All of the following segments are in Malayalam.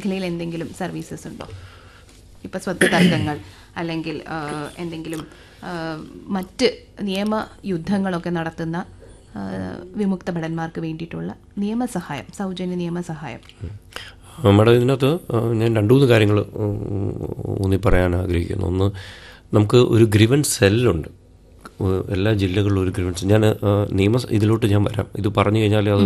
മേഖലയിൽ എന്തെങ്കിലും സർവീസസ് ഉണ്ടോ ഇപ്പം സ്വത്ത് തർക്കങ്ങൾ അല്ലെങ്കിൽ ആ, എന്തെങ്കിലും ആ, മറ്റ് നിയമ യുദ്ധങ്ങളൊക്കെ നടത്തുന്ന ആ, വിമുക്ത ഭടന്മാർക്ക് വേണ്ടിയിട്ടുള്ള നിയമസഹായം സൗജന്യ നിയമസഹായം ആ, മാഡം ഇതിനകത്ത് ആ, ഞാൻ രണ്ട് മൂന്ന് കാര്യങ്ങൾ ഊന്നി പറയാൻ ആഗ്രഹിക്കുന്നു ഒന്ന് നമുക്ക് ഒരു ഗ്രിവൻ സെല്ലുണ്ട് ഏഹ് എല്ലാ ജില്ലകളിലും ഒരു ഗ്രിവൻസ് ഞാൻ ആ, നിയമ ഇതിലോട്ട് ഞാൻ വരാം ഇത് പറഞ്ഞു കഴിഞ്ഞാൽ അത്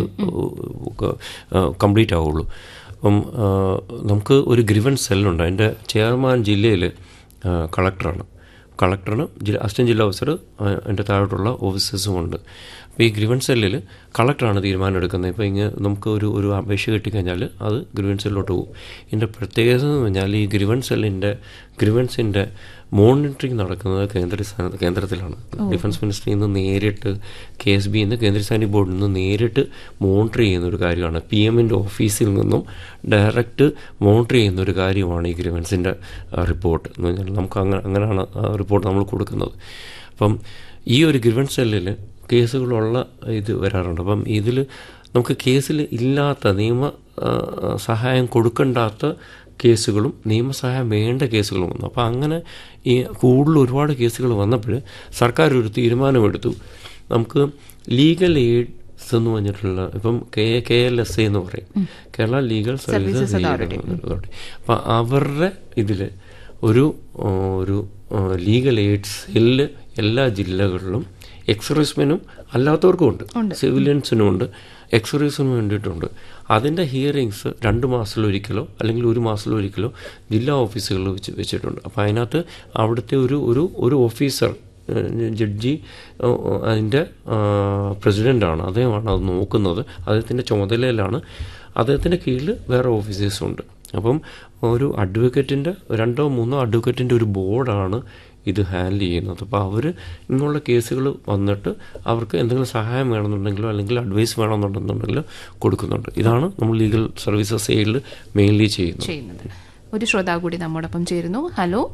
കംപ്ലീറ്റ് ആവുള്ളൂ അപ്പം ആ, നമുക്ക് ഒരു ഗ്രിവൻ സെല്ലുണ്ട് അതിൻ്റെ ചെയർമാൻ ജില്ലയിൽ കളക്ടറാണ് കളക്ടറിന് ജില്ല അസിസ്റ്റന്റ് ജില്ലാ ഓഫീസർ അതിൻ്റെ താഴോട്ടുള്ള ഓഫീസേഴ്സും ഉണ്ട് അപ്പോൾ ഈ ഗ്രിവൻ സെല്ലിൽ കളക്ടറാണ് തീരുമാനം എടുക്കുന്നത് ഇപ്പോൾ ഇങ്ങനെ നമുക്ക് ഒരു ഒരു അപേക്ഷ കിട്ടിക്കഴിഞ്ഞാൽ അത് ഗ്രിവൻ സെല്ലിലോട്ട് പോകും ഇതിൻ്റെ പ്രത്യേകത എന്ന് പറഞ്ഞാൽ ഈ ഗ്രിവൻ സെല്ലിൻ്റെ ഗ്രിവൻസിൻ്റെ മോണിറ്ററിങ് നടക്കുന്നത് കേന്ദ്ര സ്ഥാന- കേന്ദ്രത്തിലാണ് ഡിഫൻസ് മിനിസ്ട്രിയിൽ നിന്ന് നേരിട്ട് കെ എസ് ബി എന്ന് കേന്ദ്ര സൈനിക ബോർഡിൽ നിന്ന് നേരിട്ട് മോണിറ്റർ ചെയ്യുന്ന ഒരു കാര്യമാണ് പി എമ്മിൻ്റെ ഓഫീസിൽ നിന്നും ഡയറക്റ്റ് മോണിറ്റർ ചെയ്യുന്ന ഒരു കാര്യമാണ് ഈ ഗ്രിവൻസിൻ്റെ റിപ്പോർട്ട് എന്ന് പറഞ്ഞാൽ നമുക്ക് അങ്ങനെ അങ്ങനെയാണ് റിപ്പോർട്ട് നമ്മൾ കൊടുക്കുന്നത് അപ്പം ഈ ഒരു ഗ്രിവൻ സെല്ലിൽ കേസുകളുള്ള ഇത് വരാറുണ്ട് അപ്പം ഇതിൽ നമുക്ക് കേസിൽ ഇല്ലാത്ത നിയമ ആ, സഹായം കൊടുക്കണ്ടാത്ത കേസുകളും നിയമസഹായം വേണ്ട കേസുകളും വന്നു അപ്പോൾ അങ്ങനെ ഈ കൂടുതൽ ഒരുപാട് കേസുകൾ വന്നപ്പോൾ സർക്കാർ ഒരു തീരുമാനമെടുത്തു നമുക്ക് ലീഗൽ എയ്ഡ്സ് എന്ന് പറഞ്ഞിട്ടുള്ള ഇപ്പം K K L S A എന്ന് പറയും കേരള ലീഗൽ സർവീസസ് അതോറിറ്റി അപ്പം അവരുടെ ഇതിൽ ഒരു ആ, ഒരു ലീഗൽ എയ്ഡ് സെല്ല് എല്ലാ ജില്ലകളിലും എക്സർവീസ്മെനും അല്ലാത്തവർക്കും ഉണ്ട് സിവിലിയൻസിനും ഉണ്ട് എക്സർവീസിനും വേണ്ടിയിട്ടുണ്ട് അതിൻ്റെ ഹിയറിങ്സ് രണ്ട് മാസത്തിലൊരിക്കലോ അല്ലെങ്കിൽ ഒരു മാസത്തിലൊരിക്കലോ ജില്ലാ ഓഫീസുകളിൽ വെച്ച് വെച്ചിട്ടുണ്ട് അപ്പോൾ അതിനകത്ത് അവിടുത്തെ ഒരു ഒരു ഒരു ഓഫീസർ ഏഹ് ജഡ്ജി ഏഹ് അതിൻ്റെ പ്രസിഡൻ്റാണ് അദ്ദേഹമാണ് അത് നോക്കുന്നത് അദ്ദേഹത്തിൻ്റെ ചുമതലയിലാണ് അദ്ദേഹത്തിൻ്റെ കീഴിൽ വേറെ ഓഫീസേഴ്സും ഉണ്ട് അപ്പം ഒരു അഡ്വക്കേറ്റിൻ്റെ രണ്ടോ മൂന്നോ അഡ്വക്കേറ്റിൻ്റെ ഒരു ബോർഡാണ് ഇത് ഹാൻഡിൽ ചെയ്യുന്നത് അപ്പോൾ അവർ ഇങ്ങനെയുള്ള കേസുകൾ വന്നിട്ട് അവർക്ക് എന്തെങ്കിലും സഹായം വേണമെന്നുണ്ടെങ്കിലോ അല്ലെങ്കിൽ അഡ്വൈസ് വേണമെന്നുണ്ടെന്നുണ്ടെങ്കിലോ കൊടുക്കുന്നുണ്ട് ഇതാണ് നമ്മൾ ലീഗൽ സർവീസസ് സൈഡിൽ മെയിൻലി ചെയ്യുന്നത് ചെയ്യുന്നത് ഒരു ശ്രോതാവ് കൂടി നമ്മോടൊപ്പം ചേരുന്നു ഹലോ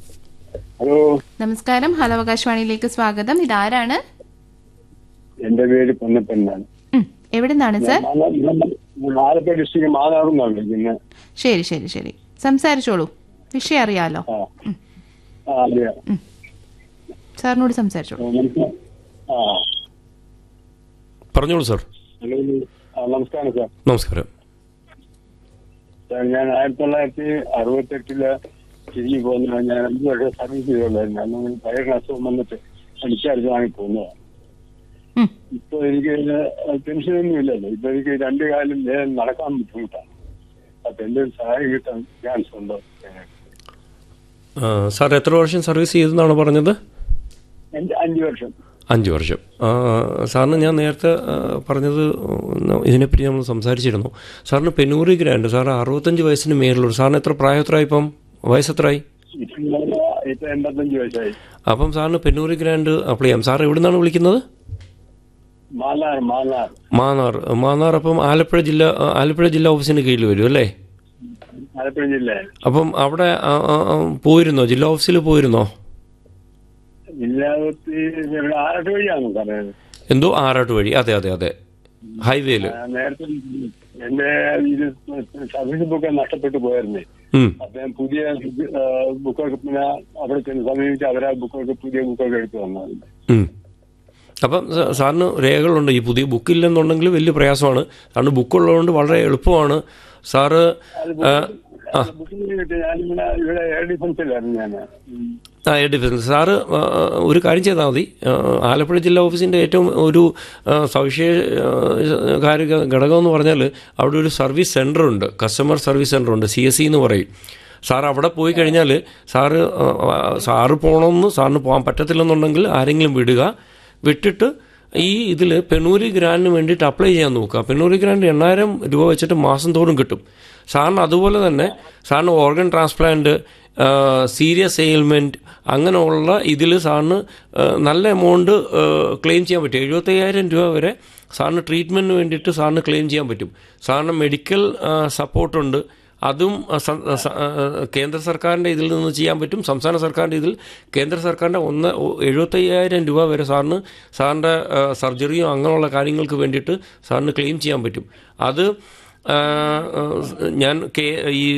ഹലോ നമസ്കാരം ഹലോ ആകാശവാണിയിലേക്ക് സ്വാഗതം ഇതാരാണ് എന്റെ പേര് പൊന്നപ്പന്നാണ് ഉം, എവിടെ നിന്നാണ് സർ ആലപ്പുഴ ഡിസ്ട്രിക്ട് മാതാവ് എന്നാണ് വിളിക്കുന്നത് ശരി ശരി ശരി സംസാരിച്ചോളൂ വിഷയം അറിയാലോ ആ ആ അറിയാം സാറിനോട് സംസാരിച്ചോളൂ നമുക്ക് ആ പറഞ്ഞോളൂ സാർ ഹലോ ആ, നമസ്കാരം സാർ നമസ്കാരം സാർ ഞാൻ ആയിരത്തി തൊള്ളായിരത്തി അറുപത്തെട്ടില് തിരിഞ്ഞു പോകുന്ന ഞാൻ അഞ്ച് വർഷം സർവീസ് ചെയ്തോളായിരുന്നു അന്ന് പയറിന് അസുഖം വന്നിട്ട് ഡിസ്ചാർജ് വാങ്ങി പോകുന്നതാണ് ഉം, ഇപ്പൊ എനിക്ക് ടെൻഷനൊന്നും ഇല്ലല്ലോ ഇപ്പൊ എനിക്ക് രണ്ട് കാലം വേഗം നടക്കാൻ ബുദ്ധിമുട്ടാണ് അപ്പൊ എന്റെ ഒരു സഹായം കിട്ടാൻ ചാൻസ് ഉണ്ടോ ആ, സാർ എത്ര വർഷം സർവീസ് ചെയ്തെന്നാണ് പറഞ്ഞത് എന്റെ അഞ്ചു വർഷം അഞ്ച് വർഷം ആ, സാറിന് ഞാൻ നേരത്തെ ആ, പറഞ്ഞത് ഒന്ന് ഇതിനെപ്പറ്റി നമ്മൾ സംസാരിച്ചിരുന്നു സാറിന് പെനൂറി ഗ്രാൻഡ് സാർ അറുപത്തഞ്ച് വയസ്സിന് മേലുള്ളൂ സാറിന് എത്ര പ്രായം എത്രയായി ഇപ്പം വയസ്സെത്രയായി ഇപ്പൊ ഇപ്പൊ എൺപത്തഞ്ച് വയസ്സായി അപ്പം സാറിന് പെന്നൂറി ഗ്രാൻഡ് അപ്ലൈ ചെയ്യാം സാർ എവിടെ നിന്നാണ് വിളിക്കുന്നത് മാലാർ മാലാർ മാന്നാർ മാന്നാർ അപ്പം ആലപ്പുഴ ജില്ല ആ, ആലപ്പുഴ ജില്ലാ ഓഫീസിന് കീഴിൽ വരും അല്ലേ ആലപ്പുഴ ജില്ലയിൽ അപ്പം അവിടെ ആ, ആ, ആ, പോയിരുന്നോ ജില്ലാ ഓഫീസിൽ പോയിരുന്നോ ജില്ലാപത്തി ഇവിടെ ആലപ്പുഴ വഴിയാണ് പറയുന്നത് എന്തോ ആറാട്ട് വഴി അതെ അതെ അതെ ഹൈവേയിൽ ആ, നേരത്തെ എന്റെ ഇത് സർവീസ് ബുക്ക് നഷ്ടപ്പെട്ടു പോയിരുന്നേ ഉം അപ്പൊ ഞാൻ പുതിയ ആ, ബുക്കൊക്കെ പിന്നെ അവിടെ ചെന്ന് സമീപിച്ച് അവരാ ബുക്കൊക്കെ പുതിയ ബുക്കൊക്കെ എടുത്തു വന്നത് ഉം. അപ്പം സ- സാറിന് രേഖകളുണ്ട് ഈ പുതിയ ബുക്കില്ലെന്നുണ്ടെങ്കിൽ വലിയ പ്രയാസമാണ് സാറിന് ബുക്കുള്ളതുകൊണ്ട് വളരെ എളുപ്പമാണ് സാറ് ആ, ആ ബുക്കിന് കിട്ടി ഞാനിവിടെ ഇവിടെ എയർ ഡിഫൻസിലായിരുന്നു ഞാൻ ഉം. ആ എ ഡിഫൻസ് സാറ് ആ, ഒരു കാര്യം ചെയ്താൽ മതി ആ, ആലപ്പുഴ ജില്ലാ ഓഫീസിൻ്റെ ഏറ്റവും ഒരു ആ, സവിശേഷ ആ, കാര്യ ഘടകം എന്ന് പറഞ്ഞാൽ അവിടെ ഒരു സർവീസ് സെൻ്റർ ഉണ്ട് കസ്റ്റമർ സർവീസ് സെൻ്റർ ഉണ്ട് സി എസ് സി എന്ന് പറയും സാർ അവിടെ പോയി കഴിഞ്ഞാൽ സാറ് ആ, ആ, സാറ് പോകണമെന്ന് സാറിന് പോകാൻ പറ്റത്തില്ലെന്നുണ്ടെങ്കിൽ ആരെങ്കിലും വിടുക വിട്ടിട്ട് ഈ ഇതിൽ പെണ്ണൂരി ഗ്രാൻഡിന് വേണ്ടിയിട്ട് അപ്ലൈ ചെയ്യാൻ നോക്കുക പെണ്ണൂരി ഗ്രാൻഡ് എണ്ണായിരം രൂപ വെച്ചിട്ട് മാസം തോറും കിട്ടും സാറിന് അതുപോലെ തന്നെ സാറിന് ഓർഗൻ ട്രാൻസ്പ്ലാന്റ് സീരിയസ് എയിൽമെൻറ്റ് അങ്ങനെയുള്ള ഇതിൽ സാറിന് ആ, നല്ല എമൗണ്ട് ക്ലെയിം ചെയ്യാൻ പറ്റും എഴുപത്തയ്യായിരം രൂപ വരെ സാറിന് ട്രീറ്റ്മെൻറ്റിന് വേണ്ടിയിട്ട് സാറിന് ക്ലെയിം ചെയ്യാൻ പറ്റും സാറിന് മെഡിക്കൽ സപ്പോർട്ടുണ്ട് അതും ആ, സ- സ- ആ, കേന്ദ്ര സർക്കാരിൻ്റെ ഇതിൽ നിന്ന് ചെയ്യാൻ പറ്റും സംസ്ഥാന സർക്കാരിൻ്റെ ഇതിൽ കേന്ദ്ര സർക്കാരിൻ്റെ ഒന്ന് ഒ- എഴുപത്തയ്യായിരം രൂപ വരെ സാറിന് സാറിൻ്റെ ആ, സർജറിയും അങ്ങനെയുള്ള കാര്യങ്ങൾക്ക് വേണ്ടിയിട്ട് സാറിന് ക്ലെയിം ചെയ്യാൻ പറ്റും അത് ആ, ആ, ഞാൻ കെ ഈ